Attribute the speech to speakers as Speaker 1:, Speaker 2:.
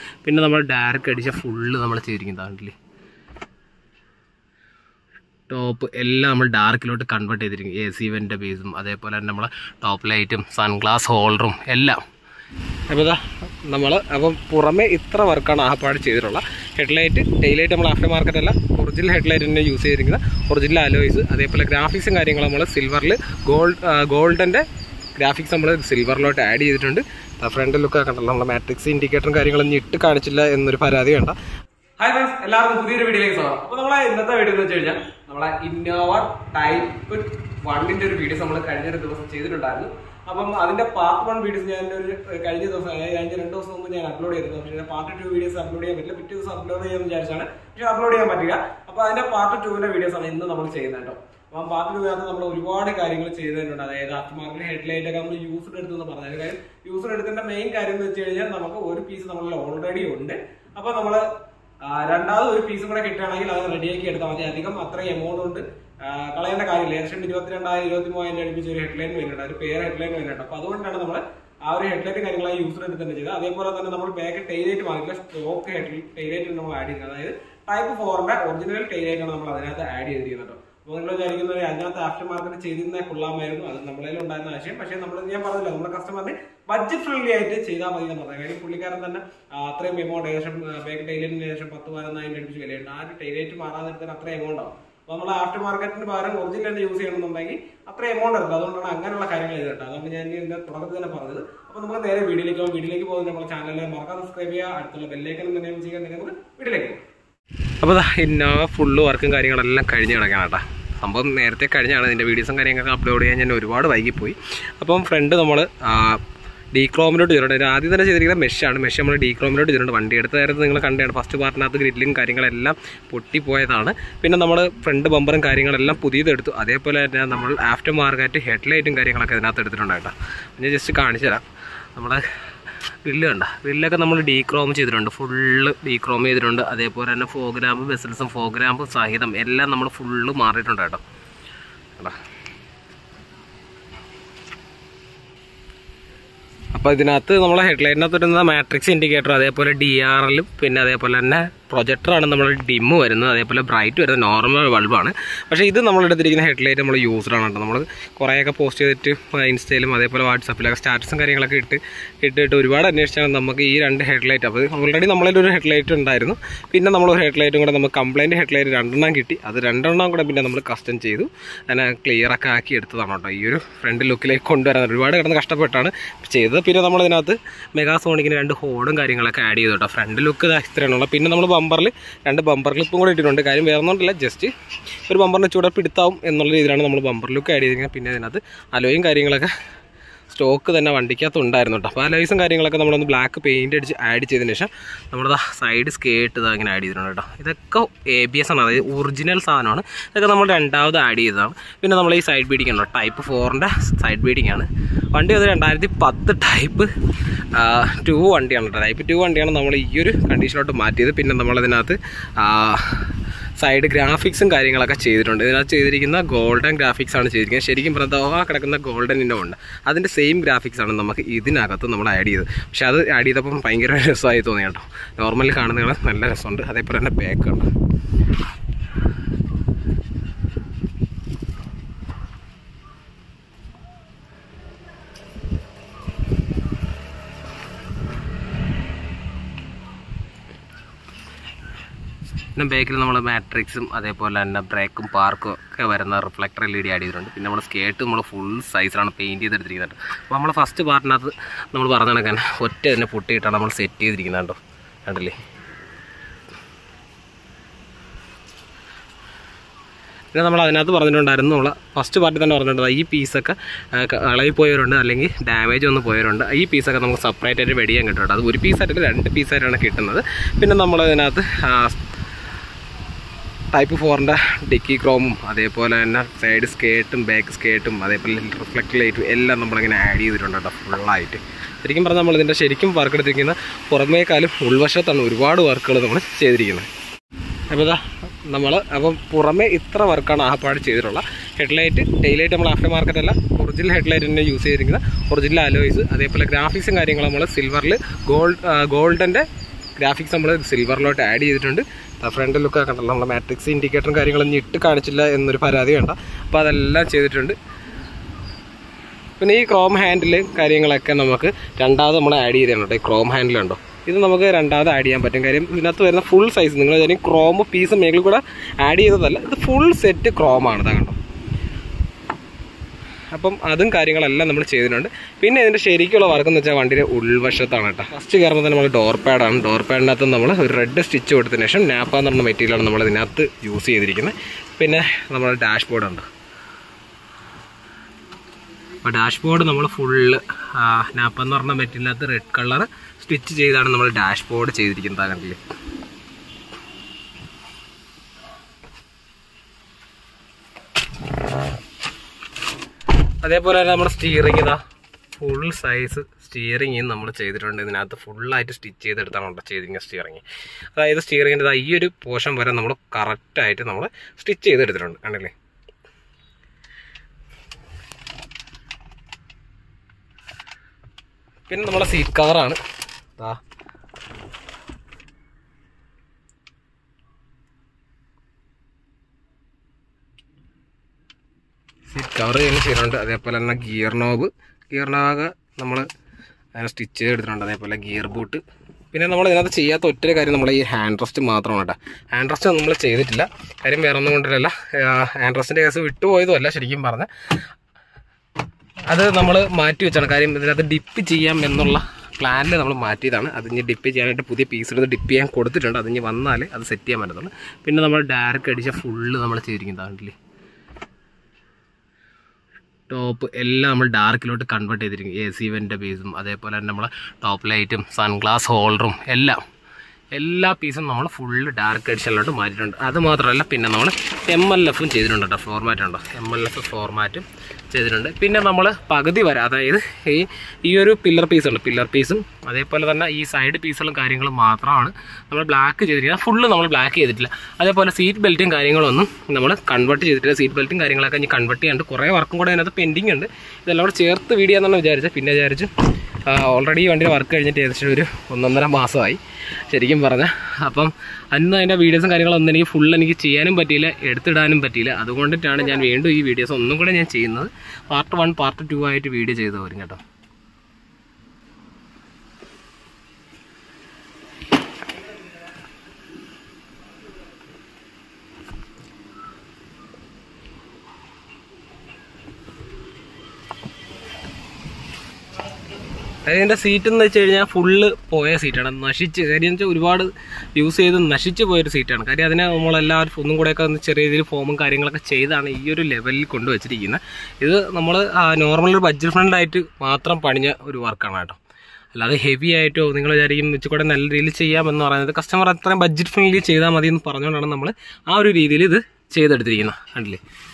Speaker 1: പിന്നെ നമ്മൾ ഡയറക്റ്റ് അടിച്ച ഫുള്ള് നമ്മൾ ചെയ്തിരിക്കുന്നതാണ്ടില്ലേ ടോപ്പ് എല്ലാം നമ്മൾ ഡാർക്കിലോട്ട് കൺവേർട്ട് ചെയ്തിരിക്കും എ സി വെൻ്റെ ബേസും അതേപോലെ തന്നെ നമ്മളെ ടോപ്പ് ലൈറ്റും സൺഗ്ലാസ് ഹോൾഡറും എല്ലാം അപ്പോൾ ഇതാ നമ്മൾ അപ്പം പുറമെ ഇത്ര വർക്കാണ് ആപ്പാട് ചെയ്തിട്ടുള്ള ഹെഡ്ലൈറ്റ് ടൈലൈറ്റ് നമ്മൾ ആഫ്റ്റർ മാർക്കറ്റ് അല്ല ഒറിജിനൽ ഹെഡ്ലൈറ്റ് തന്നെ യൂസ് ചെയ്തിരിക്കുന്ന ഒറിജിനൽ അലോയ്സ് അതേപോലെ ഗ്രാഫിക്സും കാര്യങ്ങളും നമ്മൾ സിൽവറിൽ ഗോൾഡ് ഗോൾഡൻ്റെ ഗ്രാഫിക്സ് നമ്മൾ സിൽവറിലോട്ട് ആഡ് ചെയ്തിട്ടുണ്ട് ഫ്രണ്ട് ലുക്ക് കണ്ടല്ലോ നമ്മളെ മാട്രിക്സ് ഇൻഡിക്കേറ്ററും കാര്യങ്ങളൊന്നും ഇട്ട് കാണിച്ചില്ല എന്നൊരു പരാതി വേണ്ട ഹായ് ഫ്രണ്ട്സ് എല്ലാവർക്കും പുതിയൊരു വീഡിയോയിലേക്ക് സ്വാഗതം അപ്പോൾ നമ്മളെ ഇന്നത്തെ വീഡിയോ എന്ന് വെച്ച് കഴിഞ്ഞാൽ നമ്മളെ ഇന്നോവ ടൈപ്പ് വണ്ണിന്റെ ഒരു വീഡിയോസ് നമ്മൾ കഴിഞ്ഞൊരു ദിവസം ചെയ്തിട്ടുണ്ടായിരുന്നു അപ്പം അതിന്റെ പാർട്ട് വൺ വീഡിയോസ് ഞാൻ ഒരു കഴിഞ്ഞ ദിവസം അതായത് കഴിഞ്ഞ രണ്ട് ദിവസം മുമ്പ് ഞാൻ അപ്ലോഡ് ചെയ്തിരുന്നു പക്ഷേ പാർട്ട് ടു വീഡിയോസ് അപ്ലോഡ് ചെയ്യാൻ പറ്റില്ല പിറ്റേ ദിവസം അപ്ലോഡ് ചെയ്യാൻ വിചാരിച്ചാണ് പക്ഷേ അപ്ലോഡ് ചെയ്യാൻ പറ്റില്ല അപ്പോൾ അതിന്റെ പാർട്ട് ടുവിന്റെ വീഡിയോസ് ആണ് ഇന്ന് നമ്മൾ ചെയ്യുന്നത് കേട്ടോ അപ്പം പാർട്ട് ടുവിനകത്ത് നമ്മൾ ഒരുപാട് കാര്യങ്ങൾ ചെയ്തിട്ടുണ്ട് അതായത് ആഫ്റ്റർ മാർക്കറ്റ് ഹെഡ്ലൈറ്റ് ഒക്കെ നമ്മൾ യൂസ്ഡ് എടുത്തു എന്ന് പറഞ്ഞത് കാര്യം യൂസ്ഡ് എടുക്കേണ്ട മെയിൻ കാര്യം എന്ന് വെച്ച് കഴിഞ്ഞാൽ നമുക്ക് ഒരു പീസ് നമ്മളിൽ ഓൾറെഡി ഉണ്ട് അപ്പോൾ നമ്മൾ രണ്ടാമത് ഒരു പീസും കൂടെ കിട്ടുകയാണെങ്കിൽ അത് റെഡിയാക്കി എടുത്താൽ മതി അധികം അത്രയും എമൗണ്ട് കൊണ്ട് ആ, കളയേണ്ട കാര്യമില്ല ഏകദേശം ഇരുപത്തിരണ്ടായിരം ഇരുപത്തി മൂവായിരം അടുപ്പിച്ച് ഒരു ഹെഡ്ലൈൻ വരുന്നുണ്ട് ഒരു പേര് ഹെഡ്ലൈൻ വരുന്നുണ്ട് അപ്പൊ അതുകൊണ്ടാണ് നമ്മൾ ആ ഒരു ഹെഡ്ലൈറ്റ് കാര്യങ്ങളായി യൂസർ എടുത്ത് തന്നെ ചെയ്തത് അതേപോലെ തന്നെ നമ്മൾ ബാക്ക് ടൈലൈറ്റ് വാങ്ങിയില്ല സ്റ്റോക്ക് ടൈലൈറ്റ് നമ്മൾ ആഡ് ചെയ്യുന്നത് അതായത് ടൈപ്പ് ഫോറിന്റെ ഒറിജിനൽ ടൈലൈറ്റ് ആണ് നമ്മൾ അതിനകത്ത് ആഡ് ചെയ്തിരിക്കുന്നത് കേട്ടോ അപ്പോൾ നിങ്ങൾ വിചാരിക്കുന്നത് അതിനകത്ത് ആഫ്റ്റർ മാർക്കറ്റ് ചെയ്തിരുന്ന കൊള്ളാമായിരുന്നു അത് നമ്മളതിൽ ഉണ്ടായിരുന്ന ആശയം പക്ഷേ നമ്മൾ ഞാൻ പറഞ്ഞില്ല നമ്മുടെ കസ്റ്റമറിന് ബഡ്ജറ്റ് ഫ്രണ്ട്ലി ആയിട്ട് ചെയ്താൽ മതി എന്ന് പറഞ്ഞത് കാര്യം പുള്ളിക്കാരൻ തന്നെ ആ, അത്രയും എമൗണ്ട് ഏകദേശം ബാക്ക് ടൈലൈറ്റിന് ഏകദേശം പത്ത് പതിനൊന്നായിരം അടുപ്പിച്ച് വിലയുണ്ട് ആ ഒരു ടൈലൈറ്റ് മാറാൻ നേരത്തിന് അത്രയും എമൗണ്ട് ആവും അപ്പോൾ നമ്മൾ ആഫ്റ്റർ മാർക്കറ്റിന് പകരം ഒറിജിനൽ തന്നെ യൂസ് ചെയ്യണമെന്നുണ്ടെങ്കിൽ അത്ര എമൗണ്ട് എടുക്കും അതുകൊണ്ടാണ് അങ്ങനെയുള്ള കാര്യങ്ങൾ ചെയ്തിട്ട് അതുകൊണ്ട് ഞാൻ ഇതിന്റെ തുടക്കത്തിൽ തന്നെ പറഞ്ഞത് അപ്പോൾ നമുക്ക് നേരെ വീഡിയോയിലേക്ക് പോകാം വീഡിയോയിലേക്ക് പോകുന്നത് നമ്മുടെ ചാനലിൽ മറക്കാതെ സബ്സ്ക്രൈബ് ചെയ്യുക അടുത്തുള്ള ബെല്ലേക്കൻ തന്നെ ചെയ്യാൻ നമുക്ക് വീഡിയോയിലേക്ക് പോകാം അപ്പോൾ ഇന്നോവ ഫുള്ള് വർക്കും കാര്യങ്ങളെല്ലാം കഴിഞ്ഞ് കിടക്കണം കേട്ടോ സംഭവം നേരത്തെ കഴിഞ്ഞാണ് ഇതിൻ്റെ വീഡിയോസും കാര്യങ്ങളൊക്കെ അപ്ലോഡ് ചെയ്യാൻ ഞാൻ ഒരുപാട് വൈകിപ്പോയി അപ്പം ഫ്രണ്ട് നമ്മൾ ഡി ക്രോമിലോട്ട് ചെയ്തിട്ടുണ്ട് ഇതിന് ആദ്യം തന്നെ ചെയ്തിരിക്കുന്നത് മെഷാണ് മെഷ് നമ്മൾ ഡി ക്രോമിലോട്ട് ചെയ്തിട്ടുണ്ട് വണ്ടി എടുത്ത നേരത്ത് നിങ്ങൾ കണ്ടാണ് ഫസ്റ്റ് പാർട്ടിനകത്ത് ഗ്രില്ലും കാര്യങ്ങളെല്ലാം പൊട്ടിപ്പോയതാണ് പിന്നെ നമ്മൾ ഫ്രണ്ട് ബമ്പറും കാര്യങ്ങളെല്ലാം പുതിയതെടുത്തു അതേപോലെ തന്നെ നമ്മൾ ആഫ്റ്റർ മാർക്കറ്റ് ഹെഡ്ലൈറ്റും കാര്യങ്ങളൊക്കെ ഇതിനകത്ത് എടുത്തിട്ടുണ്ട് കേട്ടോ ഞാൻ ജസ്റ്റ് കാണിച്ചു തരാം നമ്മുടെ ഗ്രില്ല് കണ്ട ഗ്രില്ലൊക്കെ നമ്മൾ ഡീ ക്രോം ചെയ്തിട്ടുണ്ട് ഫുള്ള് ഡീ ക്രോം ചെയ്തിട്ടുണ്ട് അതേപോലെ തന്നെ ഫോഗ്രാമ്പ് വെസൽസും ഫോഗ്രാമ്പും സഹിതം എല്ലാം നമ്മൾ ഫുള്ള് മാറിയിട്ടുണ്ട് കേട്ടോ കണ്ടാ അപ്പോൾ ഇതിനകത്ത് നമ്മളെ ഹെഡ്ലൈറ്റിനകത്ത് വരുന്ന മാട്രിക്സ് ഇൻഡിക്കേറ്റർ അതേപോലെ ഡി ആർ എല്ലും പിന്നെ അതേപോലെ തന്നെ പ്രൊജക്ടറാണ് നമ്മൾ ഡിമ്മ് വരുന്നത് അതേപോലെ ബ്രൈറ്റ് വരുന്നത് നോർമൽ ബൾബാണ് പക്ഷേ ഇത് നമ്മൾ എടുത്തിരിക്കുന്ന ഹെഡ്ലൈറ്റ് നമ്മൾ യൂസ്ഡാണ് കേട്ടോ നമ്മൾ കുറേയൊക്കെ പോസ്റ്റ് ചെയ്തിട്ട് ഇൻസ്റ്റയിലും അതേപോലെ വാട്സാപ്പിലൊക്കെ സ്റ്റാറ്റസും കാര്യങ്ങളൊക്കെ ഇട്ട് ഇട്ടിട്ട് ഒരുപാട് അന്വേഷിച്ചാണ് നമുക്ക് ഈ രണ്ട് ഹെഡ്ലൈറ്റ് അപ്പോൾ ഓൾറെഡി നമ്മളിൽ ഒരു ഹെഡ്ലൈറ്റ് ഉണ്ടായിരുന്നു പിന്നെ നമ്മൾ ഒരു ഹെഡ്ലൈറ്റും കൂടെ നമുക്ക് കംപ്ലൈൻറ്റ് ഹെഡ്ലൈറ്റ് രണ്ടെണ്ണം കിട്ടി അത് രണ്ടെണ്ണം കൂടെ പിന്നെ നമ്മൾ കസ്റ്റം ചെയ്തു അതിനെ ക്ലിയർ ഒക്കെ ആക്കി എടുത്തതാണ് കേട്ടോ ഈ ഒരു ഫ്രണ്ട് ലുക്കിലേക്ക് കൊണ്ടുവരാൻ ഒരുപാട് കിടന്ന് കഷ്ടപ്പെട്ടാണ് ചെയ്തത് പിന്നെ നമ്മൾ ഇതിനകത്ത് മെഗാസോണിക്കിന് രണ്ട് ഹോളും കാര്യങ്ങളൊക്കെ ആഡ് ചെയ്തു കേട്ടോ ഫ്രണ്ട് ലുക്ക് ഇത്രയാണുള്ള പിന്നെ നമ്മൾ ബമ്പറിൽ രണ്ട് ബമ്പർ ക്ലിപ്പും കൂടെ ഇട്ടിട്ടുണ്ട് കാര്യം വേറെ ഒന്നുമില്ല ജസ്റ്റ് ഒരു ബമ്പറിന് ചൂടെ പിടുത്താവും എന്നുള്ള രീതിയിലാണ് നമ്മൾ ബമ്പർ ലുക്ക് ആഡ് ചെയ്തിരിക്കുന്നത് പിന്നെ ഇതിനകത്ത് അലോയും കാര്യങ്ങളൊക്കെ സ്റ്റോക്ക് തന്നെ വണ്ടിക്കകത്ത് ഉണ്ടായിരുന്നു കേട്ടോ അപ്പോൾ ആ ലൈസും കാര്യങ്ങളൊക്കെ നമ്മളൊന്ന് ബ്ലാക്ക് പെയിൻറ് അടിച്ച് ആഡ് ചെയ്തതിന് ശേഷം നമ്മുടെ സൈഡ് സ്കേട്ട് ഇതാ ഇങ്ങനെ ആഡ് ചെയ്തിട്ടുണ്ട് കേട്ടോ ഇതൊക്കെ എ ബി എസ് ആണ് അതായത് ഒറിജിനൽ സാധനമാണ് ഇതൊക്കെ നമ്മൾ രണ്ടാമത് ആഡ് ചെയ്തതാണ് പിന്നെ നമ്മൾ ഈ സൈഡ് ബീഡിംഗ് ഉണ്ടോ ടൈപ്പ് ഫോറിൻ്റെ സൈഡ് ബീഡിംഗ് ആണ് വണ്ടി അത് രണ്ടായിരത്തി പത്ത് ടൈപ്പ് ടു വണ്ടിയാണ് കേട്ടോ ടൈപ്പ് ടു വണ്ടിയാണ് നമ്മൾ ഈ ഒരു കണ്ടീഷനിലോട്ട് മാറ്റിയത് പിന്നെ നമ്മളതിനകത്ത് സൈഡ് ഗ്രാഫിക്സും കാര്യങ്ങളൊക്കെ ചെയ്തിട്ടുണ്ട് ഇതിനകത്ത് ചെയ്തിരിക്കുന്ന ഗോൾഡൻ ഗ്രാഫിക്സ് ആണ് ചെയ്തിരിക്കുന്നത് ശരിക്കും പറഞ്ഞാൽ ആ കിടക്കുന്ന ഗോൾഡൻ ഉണ്ട് അതിൻ്റെ സെയിം ഗ്രാഫിക്സ് ആണ് നമുക്ക് ഇതിനകത്ത് നമ്മൾ ആഡ് ചെയ്തത് പക്ഷെ അത് ആഡ് ചെയ്തപ്പം ഭയങ്കര രസമായി തോന്നി കേട്ടോ നോർമലി കാണുന്നതിന് നല്ല രസമുണ്ട് അതേപോലെ തന്നെ ബാക്ക് ഉണ്ട് പിന്നെ ബാക്കിൽ നമ്മൾ മാട്രിക്സും അതേപോലെ തന്നെ ബ്രേക്കും പാർക്കും ഒക്കെ വരുന്ന reflector L E D add ചെയ്തിട്ടുണ്ട് പിന്നെ നമ്മൾ സ്കേട്ട് നമ്മൾ ഫുൾ സൈസിലാണ് പെയിൻറ്റ് ചെയ്തെടുത്തിരിക്കുന്നത് അപ്പോൾ നമ്മൾ ഫസ്റ്റ് പാർട്ടിനകത്ത് നമ്മൾ പറഞ്ഞ കണക്കാൻ ഒറ്റ തന്നെ പൊട്ടിയിട്ടാണ് നമ്മൾ സെറ്റ് ചെയ്തിരിക്കുന്നത് കേട്ടോ കണ്ടില്ലേ പിന്നെ നമ്മൾ അതിനകത്ത് പറഞ്ഞിട്ടുണ്ടായിരുന്നു നമ്മൾ ഫസ്റ്റ് പാർട്ടി തന്നെ പറഞ്ഞിട്ടുണ്ട് ഈ പീസൊക്കെ ഇളകി പോയവരുണ്ട് അല്ലെങ്കിൽ ഡാമേജ് വന്ന് പോയവരുണ്ട് ഈ പീസൊക്കെ നമുക്ക് സെപ്പറേറ്റ് ആയിട്ട് വെടിയാൻ കിട്ടും കേട്ടോ അത് ഒരു പീസായിട്ട് രണ്ട് പീസായിട്ടാണ് കിട്ടുന്നത് പിന്നെ നമ്മൾ അതിനകത്ത് ടൈപ്പ് ഫോറിൻ്റെ ഡിക്കി ക്രോമും അതേപോലെ തന്നെ സൈഡ് സ്കേട്ടും ബാക്ക് സ്കേട്ടും അതേപോലെ റിഫ്ലക്ട് ലൈറ്റും എല്ലാം നമ്മളിങ്ങനെ ആഡ് ചെയ്തിട്ടുണ്ട് കേട്ടോ ഫുള്ളായിട്ട് ശരിക്കും പറഞ്ഞാൽ നമ്മൾ ഇതിൻ്റെ ശരിക്കും വർക്ക് എടുത്തിരിക്കുന്ന പുറമേക്കാളും ഉൾവശത്താണ് ഒരുപാട് വർക്കുകൾ നമ്മൾ ചെയ്തിരിക്കുന്നത് അപ്പോൾ ഇതാ നമ്മൾ അപ്പം പുറമെ ഇത്ര വർക്കാണ് ആപ്പാട് ചെയ്തിട്ടുള്ള ഹെഡ്ലൈറ്റ് ടൈലൈറ്റ് നമ്മൾ ആഫ്റ്റർ മാർക്കറ്റ് അല്ല ഒറിജിനൽ ഹെഡ്ലൈറ്റ് തന്നെ യൂസ് ചെയ്തിരിക്കുന്ന ഒറിജിനൽ അലോയ്സ് അതേപോലെ ഗ്രാഫിക്സും കാര്യങ്ങളും നമ്മൾ സിൽവറിൽ ഗോൾഡ് ഗോൾഡൻ്റെ ഗ്രാഫിക്സ് നമ്മൾ സിൽവറിലോട്ട് ആഡ് ചെയ്തിട്ടുണ്ട് ഫ്രണ്ട് ലുക്ക് കണ്ടല്ലോ നമ്മൾ മാട്രിക്സ് ഇൻഡിക്കേറ്ററും കാര്യങ്ങളൊന്നും ഇട്ട് കാണിച്ചില്ല എന്നൊരു പരാതി വേണ്ട അപ്പോൾ അതെല്ലാം ചെയ്തിട്ടുണ്ട് പിന്നെ ഈ ക്രോം ഹാൻഡിൽ കാര്യങ്ങളൊക്കെ നമുക്ക് രണ്ടാമത് നമ്മൾ ആഡ് ചെയ്തിട്ടുണ്ട് കേട്ടോ ഈ ക്രോം ഹാൻഡിൽ ഉണ്ടോ ഇത് നമുക്ക് രണ്ടാമത് ആഡ് ചെയ്യാൻ പറ്റും കാര്യം ഇതിനകത്ത് വരുന്ന ഫുൾ സൈസ് നിങ്ങൾ വിചാരിക്കും ക്രോം പീസ് മേളിൽ കൂടെ ആഡ് ചെയ്തതല്ല ഇത് ഫുൾ സെറ്റ് ക്രോമാണ് ഇതാ കണ്ടോ അപ്പം അതും കാര്യങ്ങളെല്ലാം നമ്മൾ ചെയ്തിട്ടുണ്ട് പിന്നെ ഇതിൻ്റെ ശരിക്കുള്ള വർക്ക് എന്ന് വെച്ചാൽ വണ്ടിയുടെ ഉൾവശത്താണ് കേട്ടോ ഫസ്റ്റ് കയറുമ്പോൾ തന്നെ നമ്മൾ ഡോർ പാഡാണ് ഡോർ പാഡിനകത്ത് നമ്മൾ ഒരു റെഡ് സ്റ്റിച്ച് കൊടുത്തതിന് ശേഷം നാപ്പ എന്ന് പറഞ്ഞ മെറ്റീരിയലാണ് നമ്മൾ ഇതിനകത്ത് യൂസ് ചെയ്തിരിക്കുന്നത് പിന്നെ നമ്മുടെ ഡാഷ് ബോർഡ് ഉണ്ട് അപ്പോൾ ഡാഷ് ബോർഡ് നമ്മൾ ഫുള്ള് നാപ്പ എന്ന് പറഞ്ഞ മെറ്റീരിയലിനകത്ത് റെഡ് കളർ സ്റ്റിച്ച് ചെയ്താണ് നമ്മൾ ഡാഷ് ബോർഡ് ചെയ്തിരിക്കുന്നത് കണ്ടില്ലേ അതേപോലെ തന്നെ നമ്മുടെ സ്റ്റിയറിംഗ് ഇതാ ഫുൾ സൈസ് സ്റ്റിയറിംഗ് നമ്മൾ ചെയ്തിട്ടുണ്ട് ഇതിനകത്ത് ഫുള്ളായിട്ട് സ്റ്റിച്ച് ചെയ്തെടുത്താണ് കേട്ടോ ചെയ്തിരിക്കുന്നത് സ്റ്റിയറിംഗ് അതായത് സ്റ്റിയറിങ്ങിൻ്റെ ഇതാ ഈ ഒരു പോർഷൻ വരെ നമ്മൾ കറക്റ്റായിട്ട് നമ്മൾ സ്റ്റിച്ച് ചെയ്തെടുത്തിട്ടുണ്ട് കണ്ടില്ലേ പിന്നെ നമ്മളെ സീറ്റ് കവറാണ് ദാ സീറ്റ് കവർ ചെയ്യുന്ന ചെയ്തിട്ടുണ്ട് അതേപോലെ തന്നെ ഗിയർ നോബ് ഗിയർ നോബ് നമ്മൾ അതിനെ സ്റ്റിച്ച് ചെയ്തെടുത്തിട്ടുണ്ട് അതേപോലെ ഗിയർ ബൂട്ട് പിന്നെ നമ്മൾ ഇതിനകത്ത് ചെയ്യാത്ത ഒറ്റ കാര്യം നമ്മൾ ഈ ഹാൻഡ് റെസ്റ്റ് മാത്രമാണ് കേട്ടോ ഹാൻഡ് റെസ്റ്റ് നമ്മൾ ചെയ്തിട്ടില്ല കാര്യം വേറെ ഒന്നും കൊണ്ടിട്ടല്ല ഹാൻഡ് റെസ്റ്റിൻ്റെ കേസ് വിട്ടുപോയതുമല്ല ശരിക്കും പറഞ്ഞ അത് നമ്മൾ മാറ്റി വെച്ചാണ് കാര്യം ഇതിനകത്ത് ഡിപ്പ് ചെയ്യാം എന്നുള്ള പ്ലാനിൽ നമ്മൾ മാറ്റിയതാണ് അത് ഇനി ഡിപ്പ് ചെയ്യാനായിട്ട് പുതിയ പീസ് എടുത്ത് ഡിപ്പ് ചെയ്യാൻ കൊടുത്തിട്ടുണ്ട് അത് ഇനി വന്നാൽ അത് സെറ്റ് ചെയ്യാൻ പറ്റത്തുള്ളൂ പിന്നെ നമ്മൾ ഡയറക്റ്റ് അടിച്ച ഫുള്ള് നമ്മൾ ചെയ്തിരിക്കുന്നതാണ്ടില്ലേ ടോപ്പ് എല്ലാം നമ്മൾ ഡാർക്കിലോട്ട് കൺവേർട്ട് ചെയ്തിരിക്കും എ സി വെൻ്റെ പീസും അതേപോലെ തന്നെ നമ്മളെ ടോപ്പ് ലൈറ്റും സൺഗ്ലാസ് ഹോൾഡറും എല്ലാം എല്ലാ പീസും നമ്മൾ ഫുള്ള് ഡാർക്ക് എഡിഷനിലോട്ട് മാറ്റിയിട്ടുണ്ട് അത് മാത്രമല്ല പിന്നെ നമ്മൾ എം എൽ എഫും ചെയ്തിട്ടുണ്ട് കേട്ടോ ഫോർമാറ്റ് ഉണ്ടോ എം എൽ എഫ് ഫോർമാറ്റും ചെയ്തിട്ടുണ്ട് പിന്നെ നമ്മൾ പകുതി വരെ അതായത് ഈ ഈ ഒരു പില്ലർ പീസ് ഉണ്ട് പില്ലർ പീസും അതേപോലെ തന്നെ ഈ സൈഡ് പീസുകളും കാര്യങ്ങളും മാത്രമാണ് നമ്മൾ ബ്ലാക്ക് ചെയ്തിരിക്കുന്നത് ഫുള്ള് നമ്മൾ ബ്ലാക്ക് ചെയ്തിട്ടില്ല അതേപോലെ സീറ്റ് ബെൽറ്റും കാര്യങ്ങളൊന്നും നമ്മൾ കൺവേർട്ട് ചെയ്തിട്ടില്ല സീറ്റ് ബെൽറ്റും കാര്യങ്ങളൊക്കെ ഇനി കൺവേർട്ട് ചെയ്യാണ്ട് കുറേ വർക്കും കൂടെ അതിനകത്ത് പെൻഡിങ് ഉണ്ട് ഇതെല്ലാം കൂടെ ചേർത്ത് വീഡിയോ എന്നാണ് വിചാരിച്ചത് പിന്നെ വിചാരിച്ചു ഓൾറെഡി ഈ വണ്ടിയുടെ വർക്ക് കഴിഞ്ഞിട്ട് ഏകദേശം ഒരു ഒന്നൊന്നര മാസമായി ശരിക്കും പറഞ്ഞാൽ അപ്പം അന്ന് അതിൻ്റെ വീഡിയോസും കാര്യങ്ങളൊന്നും എനിക്ക് ഫുൾ എനിക്ക് ചെയ്യാനും പറ്റിയില്ല എടുത്തിടാനും പറ്റിയില്ല അതുകൊണ്ടിട്ടാണ് ഞാൻ വീണ്ടും ഈ വീഡിയോസ് ഒന്നും കൂടെ ഞാൻ ചെയ്യുന്നത് പാർട്ട് വൺ പാർട്ട് ടു ആയിട്ട് വീഡിയോ ചെയ്തു വരും കേട്ടോ അതിൻ്റെ സീറ്റ് എന്ന് വെച്ച് കഴിഞ്ഞാൽ ഫുള്ള് പോയ സീറ്റാണ് നശിച്ച് കാര്യം എന്ന് വെച്ചാൽ ഒരുപാട് യൂസ് ചെയ്ത് നശിച്ച് പോയൊരു സീറ്റാണ് കാര്യം അതിനെ നമ്മളെല്ലാവരും ഒന്നും കൂടെയൊക്കെ ഒന്ന് ചെറിയ രീതിയിൽ ഫോമും കാര്യങ്ങളൊക്കെ ചെയ്താണ് ഈ ഒരു ലെവലിൽ കൊണ്ടുവച്ചിരിക്കുന്നത് ഇത് നമ്മൾ നോർമൽ ഒരു ബഡ്ജറ്റ് ഫ്രണ്ടായിട്ട് മാത്രം പണിഞ്ഞ ഒരു വർക്കാണ് കേട്ടോ അല്ലാതെ ഹെവി ആയിട്ടോ നിങ്ങൾ വിചാരിക്കും ഇച്ചിരി നല്ല രീതിയിൽ ചെയ്യാമെന്ന് പറയുന്നത് കസ്റ്റമർ അത്രയും ബഡ്ജറ്റ് ഫ്രണ്ട്ലി ചെയ്താൽ മതി എന്ന് പറഞ്ഞുകൊണ്ടാണ് നമ്മൾ ആ ഒരു രീതിയിൽ ഇത് ചെയ്തെടുത്തിരിക്കുന്നത് കണ്ടില്ലേ